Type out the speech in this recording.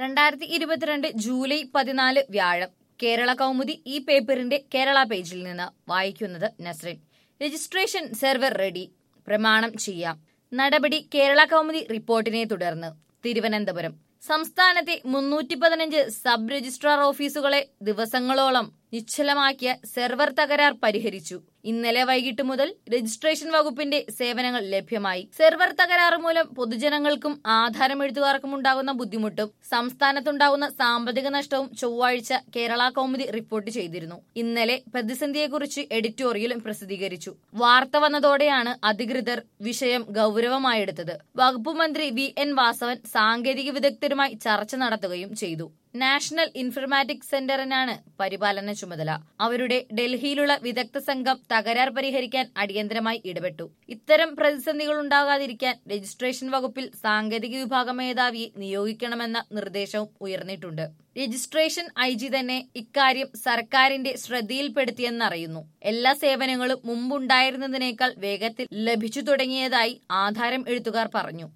രണ്ടായിരത്തി ഇരുപത്തിരണ്ട് ജൂലൈ പതിനാല് വ്യാഴം കേരള കൗമുദി ഈ പേപ്പറിന്റെ കേരള പേജിൽ നിന്ന് വായിക്കുന്നത് നസ്രിൻ രജിസ്ട്രേഷൻ സെർവർ റെഡി പ്രമാണം ചെയ്യാം നടപടി കേരള കൗമുദി റിപ്പോർട്ടിനെ തുടർന്ന് തിരുവനന്തപുരം സംസ്ഥാനത്തെ മുന്നൂറ്റി പതിനഞ്ച് സബ് രജിസ്ട്രാർ ഓഫീസുകളെ ദിവസങ്ങളോളം നിശ്ചലമാക്കിയ സെർവർ തകരാർ പരിഹരിച്ചു ഇന്നലെ വൈകിട്ട് മുതൽ രജിസ്ട്രേഷൻ വകുപ്പിന്റെ സേവനങ്ങൾ ലഭ്യമായി സെർവർ തകരാറ് മൂലം പൊതുജനങ്ങൾക്കും ആധാരം എഴുത്തുകാർക്കും ഉണ്ടാകുന്ന ബുദ്ധിമുട്ടും സംസ്ഥാനത്തുണ്ടാകുന്ന സാമ്പത്തിക നഷ്ടവും ചൊവ്വാഴ്ച കേരള കൗമുദി റിപ്പോർട്ട് ചെയ്തിരുന്നു ഇന്നലെ പ്രതിസന്ധിയെക്കുറിച്ച് എഡിറ്റോറിയലും പ്രസിദ്ധീകരിച്ചു വാർത്ത വന്നതോടെയാണ് അധികൃതർ വിഷയം ഗൌരവമായെടുത്തത് വകുപ്പ് മന്ത്രി വി എൻ വാസവൻ സാങ്കേതിക വിദഗ്ധരുമായി ചർച്ച നടത്തുകയും ചെയ്തു നാഷണൽ ഇൻഫർമാറ്റിക്സ് സെന്ററിനാണ് പരിപാലന ചുമതല അവരുടെ ഡൽഹിയിലുള്ള വിദഗ്ധ സംഘം തകരാർ പരിഹരിക്കാൻ അടിയന്തരമായി ഇടപെട്ടു ഇത്തരം പ്രതിസന്ധികൾ ഉണ്ടാകാതിരിക്കാൻ രജിസ്ട്രേഷൻ വകുപ്പിൽ സാങ്കേതിക വിഭാഗ മേധാവിയെ നിയോഗിക്കണമെന്ന നിർദ്ദേശവും ഉയർന്നിട്ടുണ്ട് രജിസ്ട്രേഷൻ ഐ ജി തന്നെ ഇക്കാര്യം സർക്കാരിന്റെ ശ്രദ്ധയിൽപ്പെടുത്തിയെന്നറിയുന്നു എല്ലാ സേവനങ്ങളും മുമ്പുണ്ടായിരുന്നതിനേക്കാൾ വേഗത്തിൽ ലഭിച്ചു തുടങ്ങിയതായി ആധാരം എഴുത്തുകാർ പറഞ്ഞു